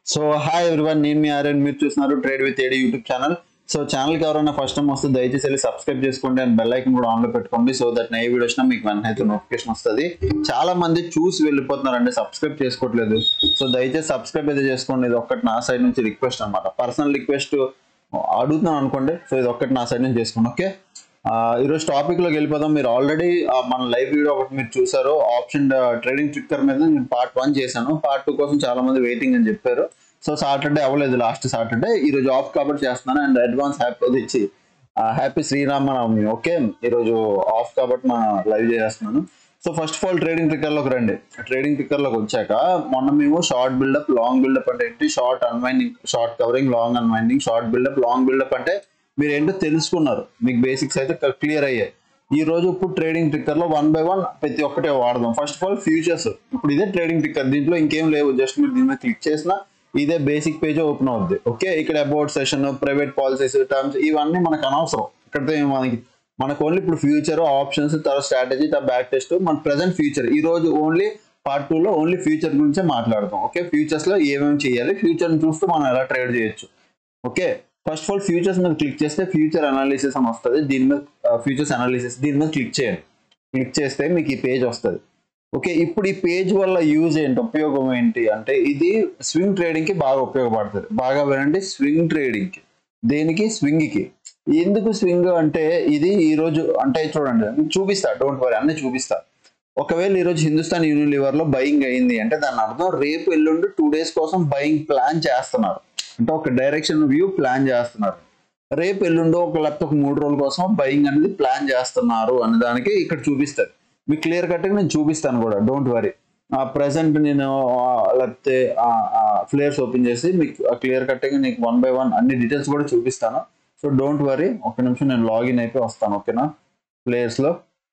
so hi everyone నేను మీ ఆర్యన్ మీరు చూస్తున్నారు trade with AD YouTube channel so ఛానల్కి ఎవరైనా ఫస్ట్ టైం వస్తే దయచేసి వెళ్ళి సబ్స్క్రైబ్ చేసుకోండి అండ్ బెల్ ఐకన్ కూడా ఆన్లో పెట్టుకోండి సో దట్ ఏ వీడియో వచ్చినా మీకు వెంటనే అయితే నోటిఫికేషన్ వస్తుంది చాలా మంది చూసి వెళ్ళిపోతున్నారండి సబ్స్క్రైబ్ చేసుకోవట్లేదు సో దయచేసి సబ్స్క్రైబ్ అయితే చేసుకోండి ఇది ఒక్కటి నా సైడ్ నుంచి రిక్వెస్ట్ అనమాట పర్సనల్ రిక్వెస్ట్ అడుగుతున్నాను అనుకోండి సో ఇది ఒక్కటి నా సైడ్ నుంచి చేసుకోండి ఓకే ఈరోజు టాపిక్ లోకి వెళ్ళిపోదాం మీరు ఆల్రెడీ మన లైవ్ వీడియో ఒకటి మీరు చూసారు ఆప్షన్ ట్రేడింగ్ ట్రిక్కర్ మీద నేను పార్ట్ వన్ చేశాను పార్ట్ టూ కోసం చాలా మంది వెయిటింగ్ అని చెప్పారు సో సాటర్డే అవ్వలేదు లాస్ట్ సాటర్డే ఈ రోజు ఆఫ్ కాబట్టి చేస్తున్నాను అండ్ అడ్వాన్స్ హ్యాపీ అది ఇచ్చి హ్యాపీ శ్రీరామనవమి ఓకే ఈరోజు ఆఫ్ కాబట్టి మన లైవ్ చేస్తున్నాను so first of all trading ట్రిక్కర్లోకి రండి ట్రేడింగ్ ట్రిక్కర్లోకి వచ్చాక మొన్న మేము షార్ట్ బిల్డప్ లాంగ్ బిల్డప్ అంటే ఏంటి short unwinding short covering long unwinding short buildup long buildup అంటే మీరు ఏంటో తెలుసుకున్నారు మీకు బేసిక్స్ అయితే క్లియర్ అయ్యాయి ఈ రోజు ఇప్పుడు ట్రేడింగ్ ట్రిక్కర్ లో వన్ బై వన్ ప్రతి ఒక్కటే వాడదాం ఫస్ట్ ఆఫ్ ఆల్ ఫ్యూచర్స్ ఇప్పుడు ఇదే ట్రేడింగ్ ట్రిక్కర్ దీంట్లో ఇంకేం లేవు జస్ట్ మీరు దీని మీద క్లిక్ చేసినా ఇదే బేసిక్ పేజ్ ఓపెన్ అవుద్ది ఓకే ఇక్కడ about session private policies terms ఇవన్నీ మనకు అనవసరం ఇక్కడ మనకి మనకు ఓన్లీ ఇప్పుడు ఫ్యూచర్ ఆప్షన్స్ తర్వాత స్ట్రాటజీ తర్వాత బ్యాక్ టెస్ట్ మన ప్రజెంట్ ఫ్యూచర్ ఈ రోజు ఓన్లీ పార్ట్ టూ లో ఓన్లీ ఫ్యూచర్ గురించే మాట్లాడతాం ఓకే ఫ్యూచర్స్ లో ఏమేమి చేయాలి ఫ్యూచర్ చూస్తూ మనం ఎలా ట్రేడ్ చేయొచ్చు okay first of all futures మీద క్లిక్ చేస్తే ఫ్యూచర్ అనాలిసిస్ అని వస్తుంది దీని మీద ఫ్యూచర్స్ అనాలిసిస్ దీని మీద క్లిక్ చేయండి క్లిక్ చేస్తే మీకు ఈ పేజ్ వస్తుంది ఓకే ఇప్పుడు ఈ పేజ్ వల్ల యూజ్ ఏంటి ఉపయోగం ఏంటి అంటే ఇది స్వింగ్ ట్రేడింగ్ కి బాగా ఉపయోగపడుతుంది బాగా వినండి స్వింగ్ ట్రేడింగ్ కి దేనికి స్వింగ్ కి ఎందుకు స్వింగ్ అంటే ఇది ఈ రోజు అంటే చూడండి మీకు చూపిస్తా డోంట్ వరీ అన్నీ చూపిస్తా ఒకవేళ ఈరోజు హిందుస్థాన్ యూనిలివర్ లో బయింగ్ అయింది అంటే దాని అర్థం రేపు ఎల్లుండి టూ డేస్ కోసం బయింగ్ ప్లాన్ చేస్తున్నారు అంటే ఒక డైరెక్షన్ వ్యూ ప్లాన్ చేస్తున్నారు రేపు ఎల్లుండో ఒక లేకపోతే ఒక మూడు రోజుల కోసం బయింగ్ అనేది ప్లాన్ చేస్తున్నారు అనే దానికి ఇక్కడ చూపిస్తారు మీకు క్లియర్ కట్గా నేను చూపిస్తాను కూడా డోంట్ వరీ ప్రజెంట్ నేను ఆ, లేకపోతే ఫ్లేయర్స్ ఓపెన్ చేసి మీకు క్లియర్ కట్గా నీకు వన్ బై వన్ అన్ని డీటెయిల్స్ కూడా చూపిస్తాను సో డోంట్ వరీ ఒక నిమిషం నేను లాగిన్ అయిపోయి వస్తాను ఓకేనా ప్లేయర్స్లో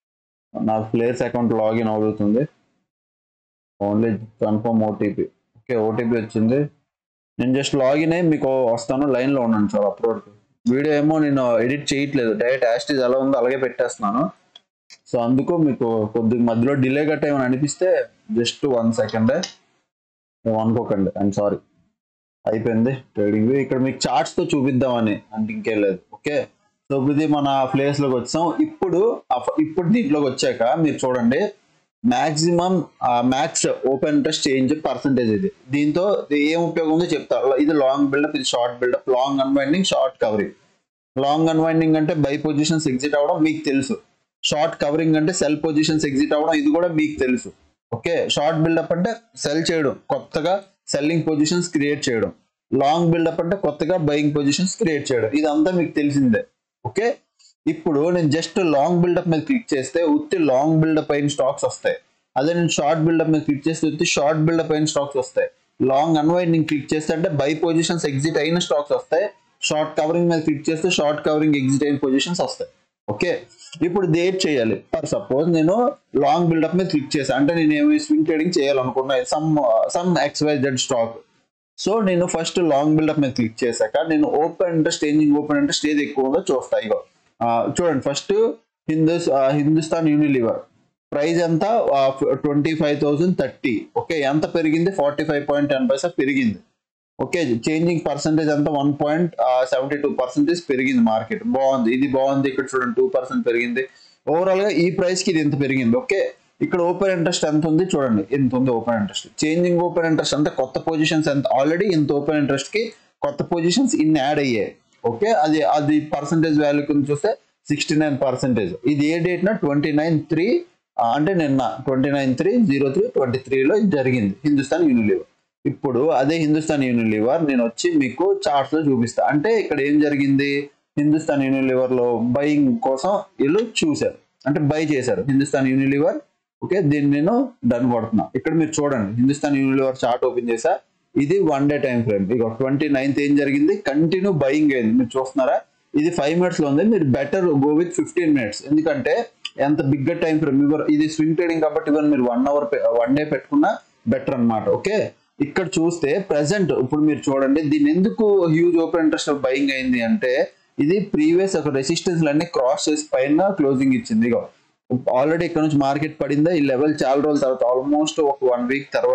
నా ప్లేయర్స్ అకౌంట్ లాగిన్ అవుతుంది only confirm OTP okay OTP వచ్చింది నేను జస్ట్ లాగిన్ అయ్యి మీకు వస్తాను లైన్లో ఉన్నాను సార్ అప్లోడ్ వీడియో ఏమో నేను ఎడిట్ చేయట్లేదు డైరెక్ట్ యాస్టీజ్ ఎలా ఉందో అలాగే పెట్టేస్తున్నాను సో అందుకు మీకు కొద్దిగా మధ్యలో డిలే గట్ట ఏమైనా అనిపిస్తే జస్ట్ వన్ సెకండ్ అనుకోకండి ఐఎమ్ సారీ అయిపోయింది ట్రేడింగ్ ఇక్కడ మీకు చార్ట్స్ తో చూపిద్దామని అంటే ఇంకేం లేదు ఓకే సో ఇప్పుడు ఇది మన ప్లేస్ లోకి వచ్చాం ఇప్పుడు ఆ- ఇప్పుడు దీంట్లోకి వచ్చాక మీరు చూడండి maximum max open interest change percentage ఇది దీంతో ఇది ఏం ఉపయోగం ఉందో చెప్తా ఇది లాంగ్ బిల్డప్ ఇది short buildup long unwinding short covering long unwinding అంటే బై పొజిషన్స్ ఎగ్జిట్ అవ్వడం మీకు తెలుసు షార్ట్ కవరింగ్ అంటే సెల్ పొజిషన్స్ ఎగ్జిట్ అవ్వడం ఇది కూడా మీకు తెలుసు ఓకే షార్ట్ బిల్డప్ అంటే సెల్ చేయడం కొత్తగా సెల్లింగ్ పొజిషన్స్ క్రియేట్ చేయడం లాంగ్ బిల్డప్ అంటే కొత్తగా బయింగ్ పొజిషన్స్ క్రియేట్ చేయడం ఇదంతా మీకు తెలిసిందే ఓకే ఇప్పుడు నేను జస్ట్ లాంగ్ బిల్డప్ మీద క్లిక్ చేస్తే ఉత్తి లాంగ్ బిల్డప్ అయిన స్టాక్స్ వస్తాయి అదే నేను షార్ట్ బిల్డప్ మీద క్లిక్ చేస్తే ఉత్తి షార్ట్ బిల్డప్ అయిన స్టాక్స్ వస్తాయి లాంగ్ అన్వైండింగ్ క్లిక్ చేస్తే అంటే బై పొజిషన్స్ ఎగ్జిట్ అయిన స్టాక్స్ వస్తాయి షార్ట్ కవరింగ్ మీద క్లిక్ చేస్తే షార్ట్ కవరింగ్ ఎగ్జిట్ అయిన పొజిషన్స్ వస్తాయి ఓకే ఇప్పుడు డేట్ చేయాలి ఫర్ సపోజ్ నేను లాంగ్ బిల్డప్ మీద క్లిక్ చేశాను అంటే నేను ఏమి స్వింగ్ ట్రేడింగ్ చేయాలనుకున్నా some some XY Z stock so నేను ఫస్ట్ లాంగ్ బిల్డప్ మీద క్లిక్ చేశాక నేను open interest changing open interest ఏది ఎక్కువ ఉందో చూస్తా ఇగో ఆ, చూడండి ఫస్ట్ హిందూస్ ఆ, హిందుస్థాన్ యూనిలివర్ ప్రైస్ ఎంత twenty five thousand thirty okay ఎంత పెరిగింది forty five point ten paisa పెరిగింది ఓకే చేంజింగ్ పర్సంటేజ్ అంతా one point seventy two percentage పెరిగింది మార్కెట్ బాగుంది ఇది బాగుంది ఇక్కడ చూడండి టూ పర్సెంట్ పెరిగింది ఓవరాల్ గా ఈ ప్రైస్ కి ఇది ఎంత పెరిగింది ఓకే ఇక్కడ ఓపెన్ ఇంట్రెస్ట్ ఎంత ఉంది చూడండి ఎంత ఉంది open interest changing open interest అంటే కొత్త పొజిషన్స్ ఎంత ఆల్రెడీ ఇంత ఓపెన్ ఇంట్రెస్ట్ కి కొత్త పొజిషన్స్ ఇన్ని యాడ్ అయ్యాయి ఓకే అది అది పర్సంటేజ్ వాల్యూ కింద చూస్తే సిక్స్టీ నైన్ పర్సెంటేజ్ ఇది ఏ డేట్ నా ట్వంటీ నైన్ త్రీ అంటే నిన్న twenty nine three zero three twenty త్రీలో ఇది జరిగింది హిందుస్థాన్ యూనిలివర్ ఇప్పుడు అదే హిందుస్థాన్ యూనిలివర్ నేను వచ్చి మీకు చార్ట్స్ లో చూపిస్తా అంటే ఇక్కడ ఏం జరిగింది హిందుస్థాన్ యూనిలివర్ లో బయింగ్ కోసం వీళ్ళు చూశారు అంటే బై చేశారు హిందుస్థాన్ యూనిలివర్ ఓకే దీన్ని నేను డన్ కొడుతున్నా ఇక్కడ మీరు చూడండి హిందుస్థాన్ యూనిలివర్ చార్ట్ ఓపెన్ చేసా ఇది వన్ డే టైం ఫ్రేమ్ ఇక ట్వంటీ నైన్త్ ఏం జరిగింది కంటిన్యూ బయింగ్ అయింది మీరు చూస్తున్నారా ఇది ఫైవ్ మినిట్స్ లో ఉంది మీరు better go with fifteen minutes ఎందుకంటే ఎంత బిగ్ టైం ఫ్రేమ్ ఇవ్వరు ఇది స్వింగ్ ట్రేడింగ్ కాబట్టి ఇవన్నీ మీరు వన్ అవర్ వన్ డే పెట్టుకున్నా బెటర్ అన్నమాట ఓకే ఇక్కడ చూస్తే ప్రెసెంట్ ఇప్పుడు మీరు చూడండి దీన్ని ఎందుకు హ్యూజ్ ఓపెన్ ఇంట్రెస్ట్ బయింగ్ అయింది అంటే ఇది ప్రీవియస్ ఒక రెసిస్టెన్స్ అన్ని క్రాస్ చేసి పైన క్లోజింగ్ ఇచ్చింది ఇగో ఆల్రెడీ ఇక్కడ నుంచి మార్కెట్ పడిందా ఈ లెవెల్ చాలా రోజుల తర్వాత ఆల్మోస్ట్ ఒక వన్ వీక్ తర్వాత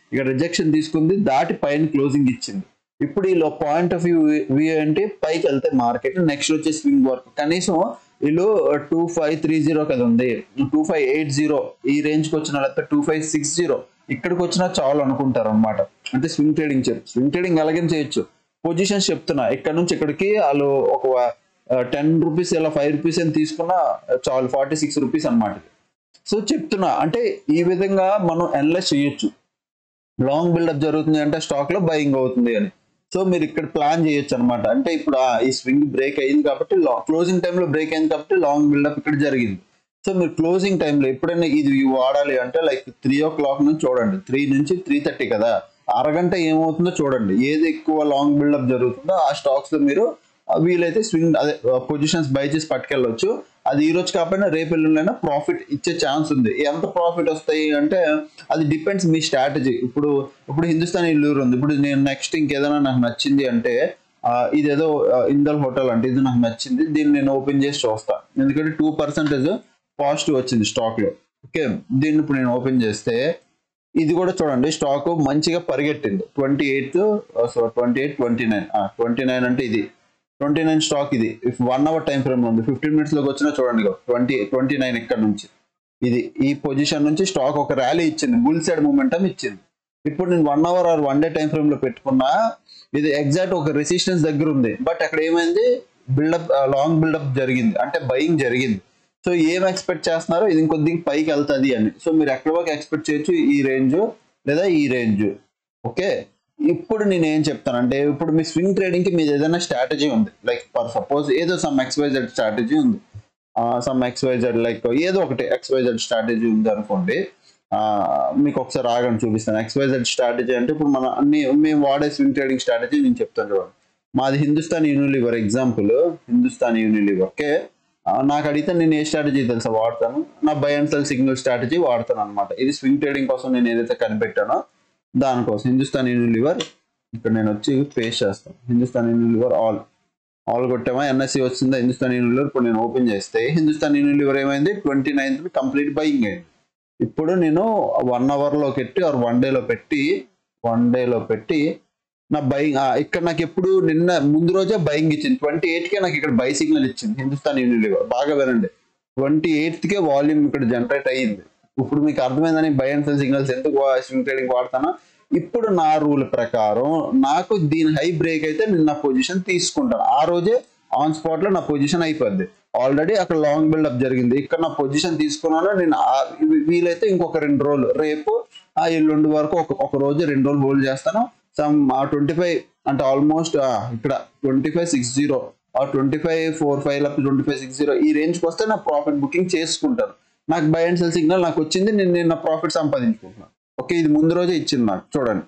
ఇక్కడ రిజెక్షన్ తీసుకుంది దాటి పైన క్లోజింగ్ ఇచ్చింది ఇప్పుడు వీళ్ళు పాయింట్ ఆఫ్ వ్యూ వ్యూ ఏంటి పైకి వెళ్తే మార్కెట్ నెక్స్ట్ వచ్చే స్వింగ్ వరకు కనీసం వీళ్ళు టూ ఫైవ్ త్రీ జీరో కదా ఉంది టూ ఫైవ్ ఎయిట్ జీరో ఈ రేంజ్కి వచ్చిన లేకపోతే టూ ఫైవ్ సిక్స్ జీరో ఇక్కడికి వచ్చినా చాలు అనుకుంటారు అనమాట అంటే స్వింగ్ ట్రేడింగ్ చెప్పు స్వింగ్ ట్రేడింగ్ ఎలాగైనా చేయొచ్చు పొజిషన్స్ చెప్తున్నా ఇక్కడ నుంచి ఇక్కడికి వాళ్ళు ఒక టెన్ రూపీస్ ఇలా ఫైవ్ రూపీస్ అని తీసుకున్నా చాలు ఫార్టీ సిక్స్ రూపీస్ అనమాట సో చెప్తున్నా అంటే ఈ విధంగా మనం ఎన్లెస్ చేయొచ్చు లాంగ్ బిల్డప్ జరుగుతుంది అంటే స్టాక్ లో బయింగ్ అవుతుంది అని సో మీరు ఇక్కడ ప్లాన్ చేయొచ్చు అనమాట అంటే ఇప్పుడు ఆ ఈ స్వింగ్ బ్రేక్ అయింది కాబట్టి క్లోజింగ్ టైంలో బ్రేక్ అయింది కాబట్టి లాంగ్ బిల్డప్ ఇక్కడ జరిగింది సో మీరు క్లోజింగ్ టైంలో ఎప్పుడైనా ఇది వాడాలి అంటే లైక్ త్రీ ఓ క్లాక్ నుంచి చూడండి త్రీ నుంచి త్రీ థర్టీ కదా అరగంట ఏమవుతుందో చూడండి ఏది ఎక్కువ లాంగ్ బిల్డప్ జరుగుతుందో ఆ స్టాక్స్ లో మీరు ఆ, వీలైతే స్వింగ్ అదే పొజిషన్స్ బై చేసి పట్టుకెళ్ళొచ్చు అది ఈ రోజు కాకపోయినా రేపు ఎల్లుండైనా ప్రాఫిట్ ఇచ్చే ఛాన్స్ ఉంది ఎంత ప్రాఫిట్ వస్తాయి అంటే అది డిపెండ్స్ మీ స్ట్రాటజీ ఇప్పుడు ఇప్పుడు హిందుస్థాన్ ఇల్లూరు ఉంది ఇప్పుడు నేను నెక్స్ట్ ఇంకేదైనా నాకు నచ్చింది అంటే ఆ, ఇదేదో ఆ, ఇందల్ హోటల్ అంటే ఇది నాకు నచ్చింది దీన్ని నేను ఓపెన్ చేసి చూస్తా ఎందుకంటే టూ పర్సెంటేజ్ పాజిటివ్ వచ్చింది స్టాక్ లో ఓకే దీన్ని ఇప్పుడు నేను ఓపెన్ చేస్తే ఇది కూడా చూడండి స్టాక్ మంచిగా పరిగెట్టింది twenty eighth so twenty eight twenty nine twenty nine అంటే ఇది ట్వంటీ నైన్ స్టాక్ ఇది if one hour time frame ఉంది ఫిఫ్టీన్ మినిట్స్ లోకి వచ్చినా చూడండి ట్వంటీ ట్వంటీ నైన్ ఇక్కడ నుంచి ఇది ఈ పొజిషన్ నుంచి స్టాక్ ఒక ర్యాలీ ఇచ్చింది బుల్ సైడ్ మూమెంటం ఇచ్చింది ఇప్పుడు నేను one hour or one day time frame లో పెట్టుకున్నా ఇది ఎగ్జాక్ట్ ఒక రెసిస్టెన్స్ దగ్గర ఉంది బట్ అక్కడ ఏమైంది బిల్డప్ లాంగ్ బిల్డప్ జరిగింది అంటే బయింగ్ జరిగింది సో ఏం ఎక్స్పెక్ట్ చేస్తున్నారో ఇది ఇంకొద్దిగా పైకి వెళ్తుంది అని సో మీరు ఎక్కడ వరకు ఎక్స్పెక్ట్ చేయొచ్చు ఈ రేంజ్ లేదా ఈ రేంజ్ ఓకే ఇప్పుడు నేను ఏం చెప్తాను అంటే ఇప్పుడు మీ స్వింగ్ ట్రేడింగ్ కి మీది ఏదైనా స్ట్రాటజీ ఉంది లైక్ ఫర్ సపోజ్ ఏదో సమ్ ఎక్స్వైజెడ్ స్ట్రాటజీ ఉంది సమ్ ఎక్స్వైజెడ్ లైక్ ఏదో ఒకటి ఎక్స్వైజెడ్ స్ట్రాటజీ ఉంది అనుకోండి ఆ, మీకు ఒకసారి ఆగండి చూపిస్తాను ఎక్స్వైజెడ్ స్ట్రాటజీ అంటే ఇప్పుడు మన అన్ని మేము వాడే స్వింగ్ ట్రేడింగ్ స్ట్రాటజీ నేను చెప్తాను చూడండి మాది Hindustan Unilever example Hindustan Unilever okay ఆ, నాకు అడిగితే నేను ఏ స్ట్రాటజీ తెలుసా వాడతాను నా buy and sell signal strategy వాడతాను అనమాట ఇది స్వింగ్ ట్రేడింగ్ కోసం నేను ఏదైతే కనిపెట్టానో దానికోసం హిందుస్థాన్ యూనిలివర్ ఇక్కడ నేను వచ్చి పేస్ట్ చేస్తాను హిందుస్థాన్ యూనిలివర్ ఆల్ ఆల్ కొట్టామా ఎన్ఎస్సి వచ్చిందా హిందుస్థాన్ యూనిలివర్ ఇప్పుడు నేను ఓపెన్ చేస్తే హిందుస్థాన్ యూనిలివర్ ఏమైంది ట్వంటీ నైన్త్ కంప్లీట్ బయింగ్ అయింది ఇప్పుడు నేను వన్ అవర్లో పెట్టి ఆర్ వన్ డేలో పెట్టి వన్ డేలో పెట్టి నా బయింగ్ ఇక్కడ నాకు ఎప్పుడు నిన్న ముందు రోజే బయింగ్ ఇచ్చింది ట్వంటీ కే నాకు ఇక్కడ బై సిగ్నల్ ఇచ్చింది హిందుస్థాన్ యూనిలివర్ బాగా వినండి ట్వంటీ కే వాల్యూమ్ ఇక్కడ జనరేట్ అయ్యింది ఇప్పుడు మీకు అర్థమైందని బై అండ్ సెల్ సిగ్నల్స్ ఎందుకు స్వింగ్ ట్రేడింగ్ వాడతానో ఇప్పుడు నా రూల్ ప్రకారం నాకు దీని హై బ్రేక్ అయితే నేను నా పొజిషన్ తీసుకుంటాను ఆ రోజే ఆన్ స్పాట్ లో నా పొజిషన్ అయిపోద్ది ఆల్రెడీ అక్కడ లాంగ్ బిల్డప్ జరిగింది ఇక్కడ నా పొజిషన్ తీసుకున్నాను నేను ఆ- వీ- వీలైతే ఇంకొక రెండు రోజులు రేపు ఆ ఎల్లుండి వరకు ఒక ఒక రోజు రెండు రోజులు హోల్డ్ చేస్తాను సమ్ ఆ ట్వంటీ ఫైవ్ అంటే ఆల్మోస్ట్ ఇక్కడ ట్వంటీ ఫైవ్ సిక్స్ జీరో ఆ ట్వంటీ ఫైవ్ ఫోర్ ఫైవ్ లేకపోతే ట్వంటీ ఫైవ్ సిక్స్ జీరో ఈ రేంజ్కి వస్తే నా ప్రాఫిట్ బుకింగ్ చేసుకుంటాను నాకు బై అండ్ సెల్ సిగ్నల్ నాకు వచ్చింది నేను నేను నా ప్రాఫిట్ సంపాదించుకుంటున్నాను ఓకే ఇది ముందు రోజే ఇచ్చింది నాకు చూడండి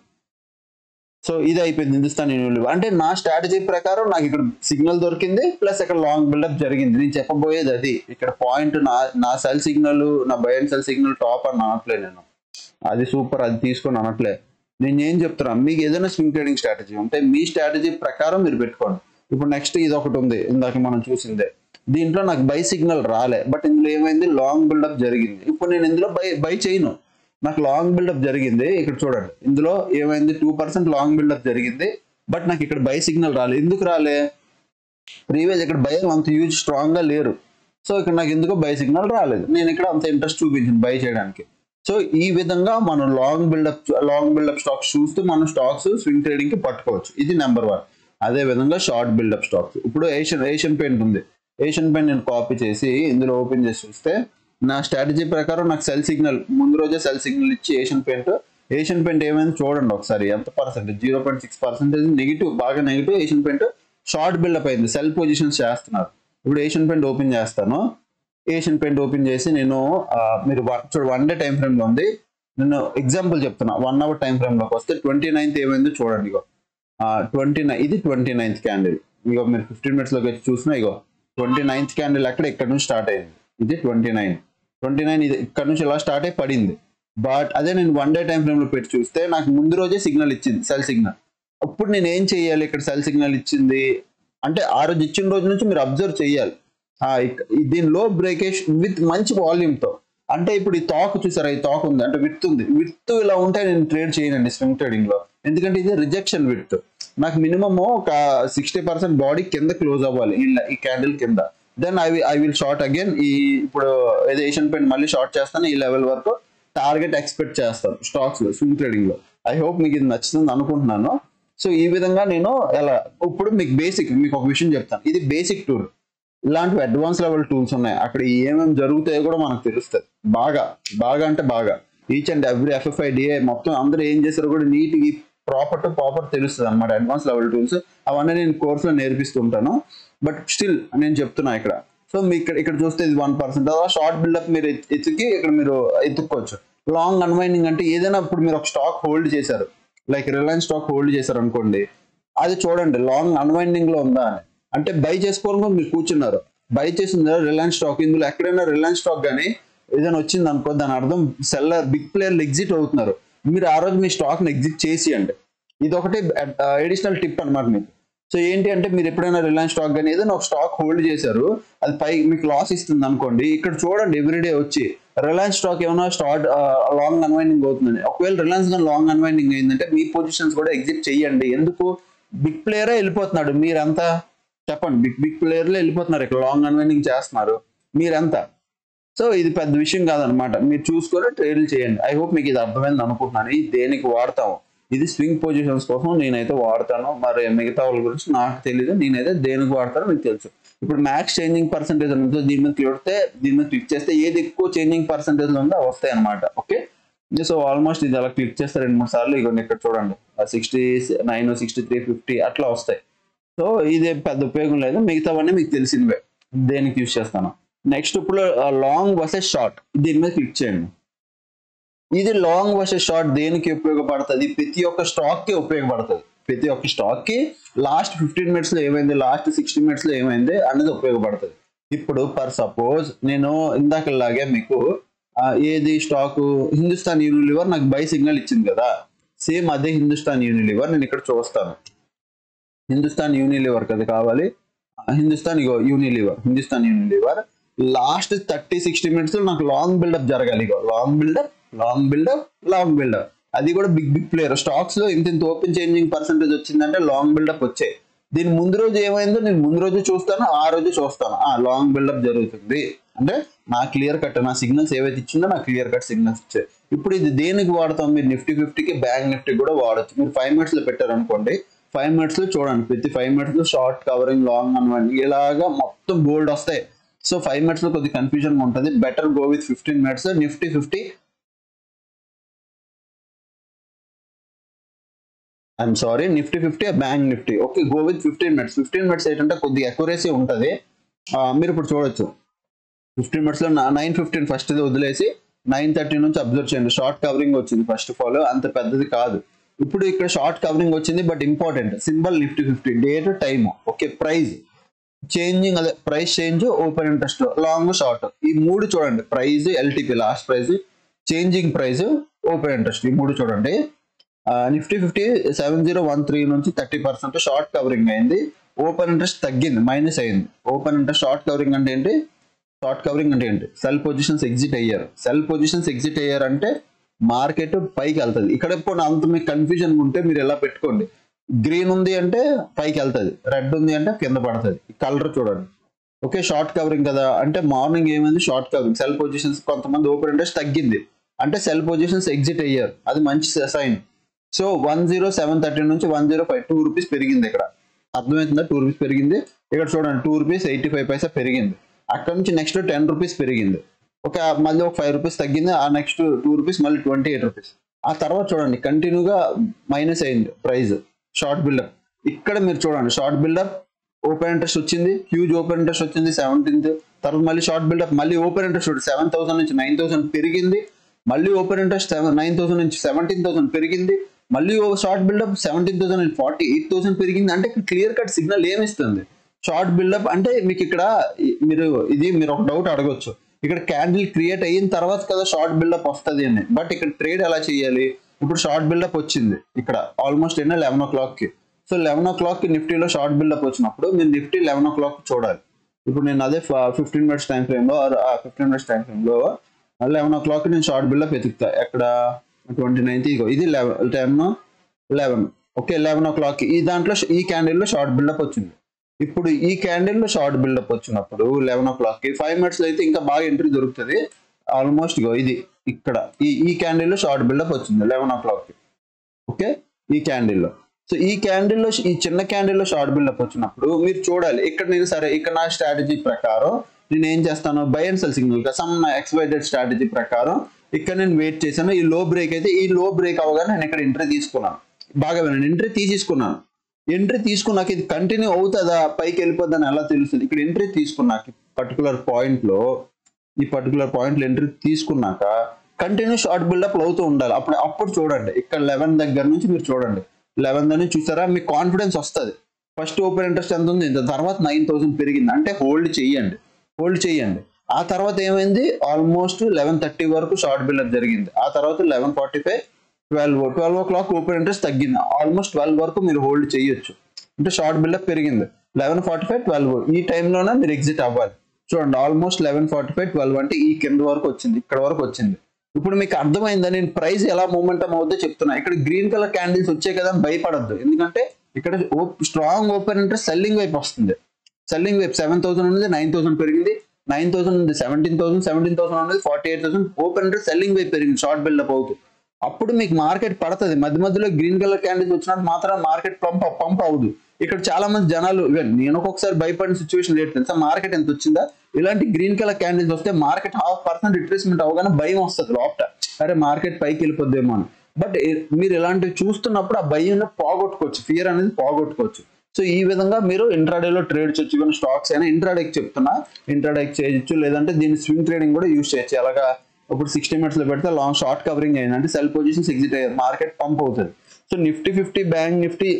సో ఇది అయిపోయింది హిందుస్థాన్ యూనిలివర్ అంటే నా స్ట్రాటజీ ప్రకారం నాకు ఇక్కడ సిగ్నల్ దొరికింది ప్లస్ ఇక్కడ లాంగ్ బిల్డప్ జరిగింది నేను చెప్పబోయేది అది ఇక్కడ పాయింట్ నా నా సెల్ సిగ్నల్ నా buy and sell signal top అని అనట్లే నేను అది సూపర్ అది తీసుకొని అనట్లే నేను ఏం చెప్తున్నా మీకు ఏదైనా స్వింగ్ ట్రేడింగ్ స్ట్రాటజీ ఉంటే మీ స్ట్రాటజీ ప్రకారం మీరు పెట్టుకోండి ఇప్పుడు నెక్స్ట్ ఇది ఒకటి ఉంది ఇందాక మనం చూసిందే దీంట్లో నాకు బై సిగ్నల్ రాలే బట్ ఇందులో ఏమైంది లాంగ్ బిల్డప్ జరిగింది ఇప్పుడు నేను ఇందులో బై బై చేయను నాకు లాంగ్ బిల్డప్ జరిగింది ఇక్కడ చూడండి ఇందులో ఏమైంది టూ పర్సెంట్ లాంగ్ బిల్డప్ జరిగింది బట్ నాకు ఇక్కడ బై సిగ్నల్ రాలే ఎందుకు రాలే ప్రీవియస్ ఇక్కడ బై అంత యూజ్ స్ట్రాంగ్ గా లేరు సో ఇక్కడ నాకు ఎందుకో బై సిగ్నల్ రాలేదు నేను ఇక్కడ అంత ఇంట్రెస్ట్ చూపించింది బై చేయడానికి సో ఈ విధంగా మనం long buildup long buildup stocks చూస్తూ మనం స్టాక్స్ స్వింగ్ ట్రేడింగ్ కి పట్టుకోవచ్చు ఇది నెంబర్ వన్ అదే విధంగా షార్ట్ బిల్డప్ స్టాక్స్ ఇప్పుడు ఏషియన్ ఏషియన్ పెయింట్ ఉంది ఏషియన్ పెయింట్ నేను కాపీ చేసి ఇందులో ఓపెన్ చేసి చూస్తే నా స్ట్రాటజీ ప్రకారం నాకు సెల్ సిగ్నల్ ముందు రోజే సెల్ సిగ్నల్ ఇచ్చి ఏషియన్ పెయింట్ ఏషియన్ పెయింట్ ఏమైంది చూడండి ఒకసారి ఎంత percentage zero point six percentage negative బాగా negative Asian paint short buildup అయింది సెల్ పొజిషన్స్ చేస్తున్నారు ఇప్పుడు ఏషియన్ పెయింట్ ఓపెన్ చేస్తాను ఏషియన్ పెయింట్ ఓపెన్ చేసి నేను ఆ, మీరు వన్- చూడు వన్ డే టైం ఫ్రేమ్ లో ఉంది నేను ఎగ్జాంపుల్ చెప్తున్నా వన్ అవర్ టైం ఫ్రేమ్ లోకి వస్తే ట్వంటీ నైన్త్ ఏమైందో చూడండి ఇగో ట్వంటీ నైన్ ఇది ట్వంటీ నైన్త్ క్యాండిల్ ఇగో మీరు ఫిఫ్టీన్ మినిట్స్ లోకి వచ్చి చూసినా ఇగో ట్వంటీ నైన్త్ క్యాండిల్ అక్కడ ఇక్కడ నుంచి స్టార్ట్ అయింది ఇది ట్వంటీ నైన్ ట్వంటీ నైన్ ఇది ఇక్కడ నుంచి ఇలా స్టార్ట్ అయి పడింది బట్ అదే నేను వన్ డే టైం ఫ్రేమ్ లో పెట్టి చూస్తే నాకు ముందు రోజే సిగ్నల్ ఇచ్చింది సెల్ సిగ్నల్ అప్పుడు నేను ఏం చేయాలి ఇక్కడ సెల్ సిగ్నల్ ఇచ్చింది అంటే ఆ రోజు ఇచ్చిన రోజు నుంచి మీరు అబ్జర్వ్ చేయాలి ఆ, ఇక్- ఈ దీని లో బ్రేకేజ్ విత్ మంచి వాల్యూమ్ తో అంటే ఇప్పుడు ఈ తాక్ చూసారా ఈ తాక్ ఉంది అంటే విత్ ఉంది విత్ ఇలా ఉంటే నేను ట్రేడ్ చేయనండి స్వింగ్ ట్రేడింగ్ లో ఎందుకంటే ఇది రిజెక్షన్ విత్ నాకు మినిమమ్ ఒక సిక్స్టీ పర్సెంట్ బాడీ కింద క్లోజ్ అవ్వాలి ఇలా ఈ క్యాండిల్ కింద then I I will short again ఈ ఇప్పుడు ఏదో ఏషియన్ పెయింట్ మళ్ళీ షార్ట్ చేస్తాను ఈ లెవెల్ వరకు టార్గెట్ ఎక్స్పెక్ట్ చేస్తాను స్టాక్స్ లో స్వింగ్ ట్రేడింగ్ లో ఐ హోప్ మీకు ఇది నచ్చుతుంది అనుకుంటున్నాను సో ఈ విధంగా నేను ఎలా ఇప్పుడు మీకు బేసిక్ మీకు ఒక విషయం చెప్తాను ఇది బేసిక్ టూర్ ఇలాంటివి అడ్వాన్స్ లెవెల్ టూల్స్ ఉన్నాయి అక్కడ ఏమేమి జరుగుతాయో కూడా మనకు తెలుస్తుంది బాగా బాగా అంటే బాగా each and every FII DII మొత్తం అందరూ ఏం చేశారో కూడా నీట్ ప్రాపర్ టు ప్రాపర్ తెలుస్తుంది అనమాట అడ్వాన్స్ లెవెల్ టూల్స్ అవన్నీ నేను కోర్సులో నేర్పిస్తుంటాను బట్ స్టిల్ నేను చెప్తున్నా ఇక్కడ సో మీ ఇక్కడ ఇక్కడ చూస్తే ఇది వన్ పర్సెంట్ అలా షార్ట్ బిల్డప్ మీరు ఎత్- ఎత్తుకి ఇక్కడ మీరు ఎత్తుక్కోవచ్చు లాంగ్ అన్వైండింగ్ అంటే ఏదైనా ఇప్పుడు మీరు ఒక స్టాక్ హోల్డ్ చేశారు లైక్ రిలయన్స్ స్టాక్ హోల్డ్ చేశారు అనుకోండి అది చూడండి లాంగ్ అన్వైండింగ్ లో ఉందా అని అంటే బై చేసుకోవాలని మీరు కూర్చున్నారు బై చేసింది రిలయన్స్ స్టాక్ ఇందులో ఎక్కడైనా రిలయన్స్ స్టాక్ కానీ ఏదైనా వచ్చింది అనుకో దాని అర్థం సెల్లర్ బిగ్ ప్లేయర్లు ఎగ్జిట్ అవుతున్నారు మీరు ఆ రోజు మీ స్టాక్ ని ఎగ్జిట్ చేసియండి ఇది ఒకటి అడిషనల్ టిప్ అన్నమాట మీకు సో ఏంటి అంటే మీరు ఎప్పుడైనా రిలయన్స్ స్టాక్ కానీ ఏదైనా ఒక స్టాక్ హోల్డ్ చేశారు అది పై మీకు లాస్ ఇస్తుంది అనుకోండి ఇక్కడ చూడండి ఎవ్రీడే వచ్చి రిలయన్స్ స్టాక్ ఏమైనా స్టార్ట్ లాంగ్ అన్వైండింగ్ అవుతుందని ఒకవేళ రిలయన్స్ కానీ లాంగ్ అన్వైండింగ్ అయిందంటే మీ పొజిషన్స్ కూడా ఎగ్జిట్ చేయండి ఎందుకు బిగ్ ప్లేయరే వెళ్ళిపోతున్నాడు మీరంతా చెప్పండి బిగ్ బిగ్ ప్లేయర్లే వెళ్ళిపోతున్నారు ఇక్కడ లాంగ్ అన్వైండింగ్ చేస్తున్నారు మీరంతా సో ఇది పెద్ద విషయం కాదనమాట మీరు చూసుకొని ట్రేడ్లు చేయండి ఐ హోప్ మీకు ఇది అర్థమైంది అనుకుంటున్నాను ఇది దేనికి వాడతాము ఇది స్వింగ్ పొజిషన్స్ కోసం నేనైతే వాడతాను మరి మిగతా వాళ్ళ గురించి నాకు తెలియదు నేనైతే దేనికి వాడతానో మీకు తెలుసు ఇప్పుడు మ్యాక్స్ చేంజింగ్ పర్సెంటేజ్ ఉందో దీని మీద క్లిక్ దీని మీద క్లిక్ చేస్తే ఏది ఎక్కువ చేంజింగ్ పర్సెంటేజ్ ఉందో అవి వస్తాయి అనమాట ఓకే సో ఆల్మోస్ట్ ఇది అలా క్లిక్ చేస్తే రెండు మూడు సార్లు ఇక ఇక్కడ చూడండి sixty nine sixty three fifty అట్లా వస్తాయి సో ఇది పెద్ద ఉపయోగం లేదు మిగతావన్నీ మీకు తెలిసినవే దేనికి యూజ్ చేస్తాను నెక్స్ట్ ఇప్పుడు లాంగ్ వర్సెస్ షార్ట్ దీని మీద క్లిక్ చేయండి ఇది లాంగ్ వర్సెస్ షార్ట్ దేనికి ఉపయోగపడుతుంది ప్రతి ఒక్క స్టాక్ కి ఉపయోగపడుతుంది ప్రతి ఒక్క స్టాక్ కి లాస్ట్ ఫిఫ్టీన్ మినిట్స్ లో ఏమైంది లాస్ట్ సిక్స్టీ మినిట్స్ లో ఏమైంది అనేది ఉపయోగపడుతుంది ఇప్పుడు పర్ సపోజ్ నేను ఇందాకలాగే మీకు ఆ, ఏది స్టాక్ హిందుస్థాన్ యూనిలివర్ నాకు బై సిగ్నల్ ఇచ్చింది కదా సేమ్ అదే హిందుస్థాన్ యూనిలివర్ నేను ఇక్కడ చూస్తాను హిందుస్థాన్ యూనిలివర్ కదా కావాలి ఆ, హిందుస్థాన్ ఇగో Unilever Hindustan Unilever last thirty sixty minutes లో నాకు లాంగ్ బిల్డప్ జరగాలి ఇగో long buildup long buildup long buildup అది కూడా బిగ్ బిగ్ ప్లేయర్ స్టాక్స్ లో ఇంత ఇంత ఓపెన్ చేంజింగ్ పర్సెంటేజ్ వచ్చిందంటే లాంగ్ బిల్డప్ వచ్చాయి దీని ముందు రోజు ఏమైందో నేను ముందు రోజు చూస్తాను ఆ రోజు చూస్తాను ఆ లాంగ్ బిల్డప్ జరుగుతుంది అంటే నా క్లియర్ కట్ నా సిగ్నల్స్ ఏవైతే ఇచ్చిందో నా క్లియర్ కట్ సిగ్నల్స్ ఇచ్చాయి ఇప్పుడు ఇది దేనికి వాడతాం మీరు నిఫ్టీ ఫిఫ్టీకి బ్యాంక్ నిఫ్టీ కూడా వాడచ్చు మీరు ఫైవ్ మినిట్స్ లో పెట్టారు అనుకోండి ఫైవ్ మినిట్స్ లో చూడండి ప్రతి ఫైవ్ మినిట్స్ లో షార్ట్ కవరింగ్ లాంగ్ అన్వైండింగ్ ఇలాగా మొత్తం బోల్డ్ వస్తాయి సో ఫైవ్ మినిట్స్ లో కొద్దిగా కన్ఫ్యూజన్ ఉంటుంది better go with fifteen minutes Nifty fifty I'm sorry Nifty fifty bank Nifty okay go with fifteen minutes fifteen minutes ఏంటంటే కొద్దిగా అక్యురసీ ఉంటుంది మీరు ఇప్పుడు చూడొచ్చు ఫిఫ్టీన్ మినిట్స్ లో నైన్ ఫిఫ్టీన్ ఫస్ట్ వదిలేసి నైన్ థర్టీ నుంచి అబ్జర్వ్ చేయండి షార్ట్ కవరింగ్ వచ్చింది ఫస్ట్ ఆఫ్ ఆల్ అంత పెద్దది కాదు ఇప్పుడు ఇక్కడ షార్ట్ కవరింగ్ వచ్చింది but important symbol Nifty fifty date time okay price changing అదే price change open interest long short ఈ మూడు చూడండి price LTP last price changing price open interest ఈ మూడు చూడండి Nifty fifty seven zero one three నుంచి thirty percent short covering అయింది open interest తగ్గింది మైనస్ అయింది ఓపెన్ ఇంట్రెస్ట్ షార్ట్ కవరింగ్ అంటే ఏంటి షార్ట్ కవరింగ్ అంటే ఏంటి సెల్ పొజిషన్స్ ఎగ్జిట్ అయ్యారు సెల్ పొజిషన్స్ ఎగ్జిట్ అయ్యారు అంటే మార్కెట్ పైకి వెళ్తుంది ఇక్కడ ఇప్పుడు అంత మీకు కన్ఫ్యూజన్ ఉంటే మీరు ఎలా పెట్టుకోండి గ్రీన్ ఉంది అంటే పైకి వెళ్తుంది రెడ్ ఉంది అంటే కింద పడుతుంది కలర్ చూడండి ఓకే షార్ట్ కవరింగ్ కదా అంటే మార్నింగ్ ఏమైంది షార్ట్ కవరింగ్ సెల్ పొజిషన్స్ కొంతమంది ఓపెన్ ఇంట్రెస్ట్ తగ్గింది అంటే సెల్ పొజిషన్స్ ఎగ్జిట్ అయ్యారు అది మంచి sign so one zero seven thirty నుంచి one zero five two rupees పెరిగింది ఇక్కడ అర్థమవుతుందా టూ రూపీస్ పెరిగింది ఇక్కడ చూడండి two rupees eighty five paisa పెరిగింది అక్కడ నుంచి నెక్స్ట్ టెన్ రూపీస్ పెరిగింది ఒక మళ్ళీ ఒక ఫైవ్ రూపీస్ తగ్గింది ఆ నెక్స్ట్ టూ రూపీస్ మళ్ళీ ట్వంటీ ఎయిట్ రూపీస్ ఆ తర్వాత చూడండి కంటిన్యూగా మైనస్ అయింది ప్రైస్ షార్ట్ బిల్డప్ ఇక్కడ మీరు చూడండి షార్ట్ బిల్డప్ ఓపెన్ ఇంట్రెస్ట్ వచ్చింది హ్యూజ్ ఓపెన్ ఇంట్రెస్ట్ వచ్చింది సెవెంటీన్త్ తర్వాత మళ్ళీ షార్ట్ బిల్డప్ మళ్ళీ ఓపెన్ ఇంట్రెస్ట్ సెవెన్ థౌసండ్ నుంచి నైన్ థౌసండ్ పెరిగింది మళ్ళీ ఓపెన్ ఇంట్రెస్ట్ నైన్ థౌసండ్ నుంచి సెవెంటీన్ థౌసండ్ పెరిగింది మళ్ళీ షార్ట్ బిల్డప్ సెవెంటీన్ థౌసండ్ నుంచి ఫార్టీ ఎయిట్ థౌసండ్ పెరిగింది అంటే క్లియర్ కట్ సిగ్నల్ ఏమిస్తుంది షార్ట్ బిల్డప్ అంటే మీకు ఇక్కడ ఈ- మీరు ఇది మీరు ఒక డౌట్ అడగొచ్చు ఇక్కడ క్యాండిల్ క్రియేట్ అయిన తర్వాత కదా షార్ట్ బిల్డప్ వస్తుంది అని బట్ ఇక్కడ ట్రేడ్ ఎలా చేయాలి ఇప్పుడు షార్ట్ బిల్డప్ వచ్చింది ఇక్కడ ఆల్మోస్ట్ ఏంటంటే లెవెన్ ఓ క్లాక్ కి సో లెవెన్ ఓ క్లాక్ కి నిఫ్టీలో షార్ట్ బిల్డప్ వచ్చినప్పుడు మీరు నిఫ్టీ లెవెన్ ఓ క్లాక్ చూడాలి ఇప్పుడు నేను అదే ఫిఫ్టీన్ మినిట్స్ టైం ఫ్రేమ్ లో ఫిఫ్టీన్ మినిట్స్ టైం ఫ్రేమ్ లో లెవెన్ ఓ క్లాక్ నేను షార్ట్ బిల్డప్ ఎతుకుతా ఎక్కడ ట్వంటీ నైన్త్ ఇదిగో ఇది eleven ten eleven okay eleven o'clock ఈ దాంట్లో ఈ క్యాండిల్లో షార్ట్ బిల్డప్ వచ్చింది ఇప్పుడు ఈ క్యాండిల్లో షార్ట్ బిల్డప్ వచ్చినప్పుడు లెవెన్ ఓ క్లాక్కి ఫైవ్ మినిట్స్లో అయితే ఇంకా బాగా ఎంట్రీ దొరుకుతుంది ఆల్మోస్ట్ ఇగో ఇది ఇక్కడ ఈ ఈ క్యాండిల్లో షార్ట్ బిల్డప్ వచ్చింది లెవెన్ ఓ క్లాక్కి ఓకే ఈ క్యాండిల్లో సో ఈ క్యాండిల్లో ఈ చిన్న క్యాండిల్లో షార్ట్ బిల్డప్ వచ్చినప్పుడు మీరు చూడాలి ఇక్కడ నేను సరే ఇక్కడ నా స్ట్రాటజీ ప్రకారం నేను ఏం చేస్తాను buy and sell signal some నా ఎక్స్వైటెడ్ స్ట్రాటజీ ప్రకారం ఇక్కడ నేను వెయిట్ చేశాను ఈ లో బ్రేక్ అయితే ఈ లో బ్రేక్ అవగానే నేను ఇక్కడ ఎంట్రీ తీసుకున్నాను బాగా వినండి ఎంట్రీ తీసేసుకున్నాను ఎంట్రీ తీసుకున్నాక ఇది కంటిన్యూ అవుతుందా పైకి వెళ్ళిపోద్దని ఎలా తెలుస్తుంది ఇక్కడ ఎంట్రీ తీసుకున్నాక పర్టికులర్ పాయింట్లో ఈ పర్టికులర్ పాయింట్లో ఎంట్రీ తీసుకున్నాక కంటిన్యూ షార్ట్ బిల్డప్ అవుతూ ఉండాలి అప్పుడు అప్పుడు చూడండి ఇక్కడ లెవెన్ దగ్గర నుంచి మీరు చూడండి లెవెన్ దగ్గర నుంచి చూసారా మీకు కాన్ఫిడెన్స్ వస్తుంది ఫస్ట్ ఓపెన్ ఇంట్రెస్ట్ ఎంత ఉంది ఇంత తర్వాత నైన్ థౌసండ్ పెరిగింది అంటే హోల్డ్ చేయండి హోల్డ్ చేయండి ఆ తర్వాత ఏమైంది ఆల్మోస్ట్ లెవెన్ థర్టీ వరకు షార్ట్ బిల్డప్ జరిగింది ఆ తర్వాత eleven forty five twelve twelve o'clock open interest తగ్గింది ఆల్మోస్ట్ ట్వెల్వ్ వరకు మీరు హోల్డ్ చేయొచ్చు అంటే షార్ట్ బిల్డప్ పెరిగింది లెవెన్ ఫార్టీ ఫైవ్ ట్వెల్వ్ ఈ టైంలోనే మీరు ఎగ్జిట్ అవ్వాలి చూడండి almost eleven forty five twelve అంటే ఈ కింద వరకు వచ్చింది ఇక్కడ వరకు వచ్చింది ఇప్పుడు మీకు అర్థమైందా నేను ప్రైస్ ఎలా మూమెంటం అవుద్దో చెప్తున్నా ఇక్కడ గ్రీన్ కలర్ క్యాండిల్స్ వచ్చాయి కదా అని భయపడద్దు ఎందుకంటే ఇక్కడ స్ట్రాంగ్ ఓపెన్ ఇంట్రెస్ట్ సెల్లింగ్ వైపు వస్తుంది సెల్లింగ్ వైపు సెవెన్ థౌసండ్ ఉంది నైన్ థౌసండ్ పెరిగింది నైన్ థౌసండ్ ఉంది సెవెంటీన్ థౌసండ్ సెవెంటీన్ థౌసండ్ ఉంది forty eight thousand open interest selling వైపు పెరిగింది షార్ట్ బిల్డప్ అవుతూ అప్పుడు మీకు మార్కెట్ పడుతుంది మధ్య మధ్యలో గ్రీన్ కలర్ క్యాండిల్స్ వచ్చినట్టు మాత్రం మార్కెట్ పంప్ పంప్ అవ్వదు ఇక్కడ చాలా మంది జనాలు ఈవెన్ నేను ఒక్కొక్కసారి భయపడిన సిచ్యువేషన్ లేదు తెలుసా మార్కెట్ ఎంత వచ్చిందా ఇలాంటి గ్రీన్ కలర్ క్యాండిల్స్ వస్తే మార్కెట్ హాఫ్ పర్సెంట్ రిట్రేస్మెంట్ అవగానే భయం వస్తుంది లోపల అరే మార్కెట్ పైకి వెళ్ళిపోద్దేమో అని బట్ మీరు ఇలాంటివి చూస్తున్నప్పుడు ఆ భయం పోగొట్టుకోవచ్చు ఫియర్ అనేది పోగొట్టుకోవచ్చు సో ఈ విధంగా మీరు ఇంట్రాడేలో ట్రేడ్ చేయొచ్చు ఈవెన్ స్టాక్స్ అయినా ఇంట్రాడేకి చెప్తున్నా ఇంట్రాడేకి చేయొచ్చు లేదంటే దీన్ని స్వింగ్ ట్రేడింగ్ కూడా యూస్ చేయొచ్చు అలాగా ఇప్పుడు సిక్స్టీ మినిట్స్ లో పెడితే లాంగ్ షార్ట్ కవరింగ్ అయింది అంటే సెల్ పొజిషన్స్ ఎగ్జిట్ అయ్యారు మార్కెట్ పంప్ అవుతుంది so Nifty fifty bank Nifty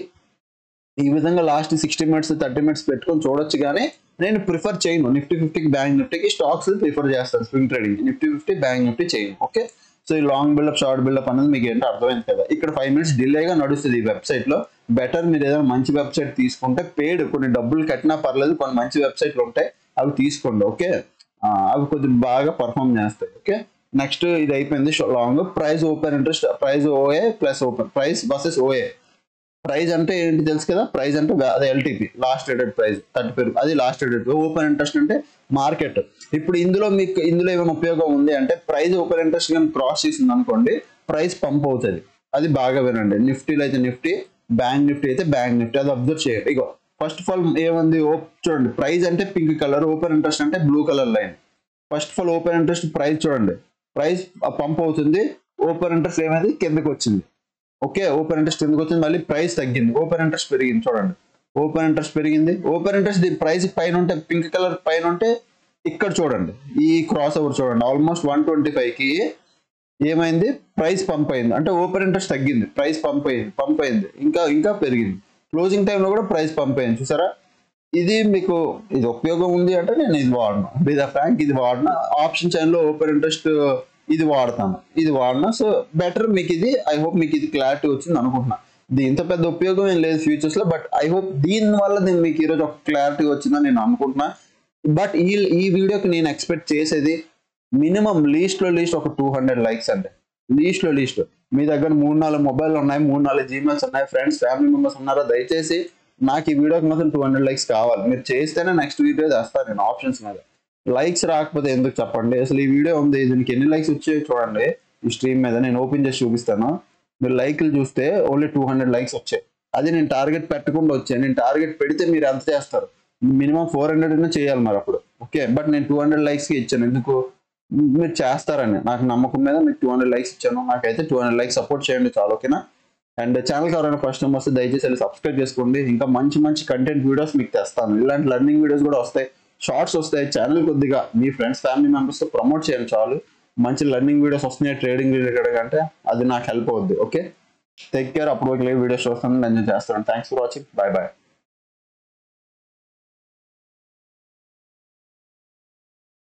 ఈ విధంగా last sixty minutes thirty minutes పెట్టుకొని చూడొచ్చు కానీ నేను ప్రిఫర్ చేయను నిఫ్టీ ఫిఫ్టీకి బ్యాంక్ నిఫ్టీకి స్టాక్స్ ప్రిఫర్ చేస్తాను swing trading Nifty fifty bank Nifty చేయను ఓకే సో ఈ లాంగ్ బిల్డప్ షార్ట్ బిల్డప్ అనేది మీకు ఏంటో అర్థమైంది కదా ఇక్కడ ఫైవ్ మినిట్స్ డిలేగా నడుస్తుంది ఈ వెబ్సైట్ లో బెటర్ మీరు ఏదైనా మంచి వెబ్సైట్ తీసుకుంటే పేడ్ కొన్ని డబ్బులు కట్టినా పర్లేదు కొన్ని మంచి వెబ్సైట్లు ఉంటాయి అవి తీసుకోండి ఓకే అవి కొద్దిగా బాగా పర్ఫామ్ చేస్తాయి ఓకే నెక్స్ట్ ఇది అయిపోయింది long price open interest price OI plus open price versus OI price అంటే ఏంటి తెలుసు కదా ప్రైజ్ అంటే అది LTP last rated price thirty five అది లాస్ట్ రేటెడ్ ఓపెన్ ఇంట్రెస్ట్ అంటే మార్కెట్ ఇప్పుడు ఇందులో మీకు ఇందులో ఏమైనా ఉపయోగం ఉంది అంటే ప్రైస్ ఓపెన్ ఇంట్రెస్ట్ కానీ క్రాస్ చేసింది అనుకోండి ప్రైస్ పంప్ అవుతుంది అది బాగా వినండి నిఫ్టీలో అయితే నిఫ్టీ బ్యాంక్ నిఫ్టీ అయితే బ్యాంక్ నిఫ్టీ అది అబ్జర్వ్ చేయండి ఇగో ఫస్ట్ ఆఫ్ ఆల్ ఏముంది చూడండి ప్రైస్ అంటే పింక్ కలర్ ఓపెన్ ఇంట్రెస్ట్ అంటే blue colour line first of all open interest price చూడండి ప్రైస్ పంప్ అవుతుంది ఓపెన్ ఇంట్రెస్ట్ ఏమైంది కిందకి వచ్చింది ఓకే ఓపెన్ ఇంట్రెస్ట్ ఎందుకు వచ్చింది మళ్ళీ ప్రైస్ తగ్గింది ఓపెన్ ఇంట్రెస్ట్ పెరిగింది చూడండి ఓపెన్ ఇంట్రెస్ట్ పెరిగింది ఓపెన్ ఇంట్రెస్ట్ ప్రైస్ పైన ఉంటే పింక్ కలర్ పైన ఉంటే ఇక్కడ చూడండి ఈ క్రాస్ ఓవర్ చూడండి ఆల్మోస్ట్ వన్ ట్వంటీ కి ఏమైంది ప్రైస్ పంప్ అయింది అంటే ఓపెన్ ఇంట్రెస్ట్ తగ్గింది ప్రైస్ పంప్ అయింది పంప్ అయింది ఇంకా ఇంకా పెరిగింది క్లోజింగ్ టైంలో కూడా ప్రైస్ పంప్ అయింది చూసారా ఇది మీకు ఇది ఉపయోగం ఉంది అంటే నేను ఇది వాడను బీదా ఫ్రాంక్ ఇది వాడిన ఆప్షన్ చైన్లో ఓపెన్ ఇంట్రెస్ట్ ఇది వాడతాను ఇది వాడినా సో బెటర్ మీకు ఇది ఐ హోప్ మీకు ఇది క్లారిటీ వచ్చింది అనుకుంటున్నా దీంతో పెద్ద ఉపయోగం ఏం లేదు ఫ్యూచర్స్ లో బట్ ఐ హోప్ దీని వల్ల నేను మీకు ఈరోజు ఒక క్లారిటీ వచ్చిందని నేను అనుకుంటున్నా బట్ ఈ ఈ వీడియోకి నేను ఎక్స్పెక్ట్ చేసేది మినిమం లీస్ట్ లో లీస్ట్ ఒక టూ హండ్రెడ్ లైక్స్ అంటే లీస్ట్ లో లీస్ట్ మీ దగ్గర మూడు నాలుగు మొబైల్ ఉన్నాయి మూడు నాలుగు జీమెయిల్స్ ఉన్నాయి ఫ్రెండ్స్ ఫ్యామిలీ మెంబర్స్ ఉన్నారా దయచేసి నాకు ఈ వీడియోకి మాత్రం టూ హండ్రెడ్ లైక్స్ కావాలి మీరు చేస్తేనే నెక్స్ట్ వీడియో చేస్తాను నేను ఆప్షన్స్ మీద లైక్స్ రాకపోతే ఎందుకు చెప్పండి అసలు ఈ వీడియో ఉంది దీనికి ఎన్ని లైక్స్ వచ్చాయో చూడండి ఈ స్ట్రీమ్ మీద నేను ఓపెన్ చేసి చూపిస్తాను మీరు లైక్లు చూస్తే ఓన్లీ టూ హండ్రెడ్ లైక్స్ వచ్చాయి అది నేను టార్గెట్ పెట్టకుండా వచ్చాను నేను టార్గెట్ పెడితే మీరు ఎంత చేస్తారు మినిమం ఫోర్ హండ్రెడ్ అయినా చేయాలి మరి అప్పుడు ఓకే బట్ నేను టూ హండ్రెడ్ లైక్స్కి ఇచ్చాను ఎందుకు మీరు చేస్తారని నాకు నమ్మకం మీద మీకు టూ హండ్రెడ్ లైక్స్ ఇచ్చాను నాకైతే టూ హండ్రెడ్ లైక్స్ సపోర్ట్ చేయండి చాలు ఓకేనా అండ్ ఛానల్కి ఎవరైనా ఫస్ట్ టైం వస్తే దయచేసి వెళ్ళి సబ్స్క్రైబ్ చేసుకోండి ఇంకా మంచి మంచి కంటెంట్ వీడియోస్ మీకు తెస్తాను ఇలాంటి లెర్నింగ్ వీడియోస్ కూడా వస్తాయి షార్ట్స్ వస్తాయి ఛానల్ కొద్దిగా మీ ఫ్రెండ్స్ ఫ్యామిలీ మెంబర్స్తో ప్రమోట్ చేయండి చాలు మంచి లెర్నింగ్ వీడియోస్ వస్తున్నాయి ట్రేడింగ్ రిలేటెడ్ అంటే అది నాకు హెల్ప్ అవుద్ది ఓకే టేక్ కేర్ అప్పుడు వీడియోస్ చూస్తాను నేను చేస్తాను thanks for watching bye bye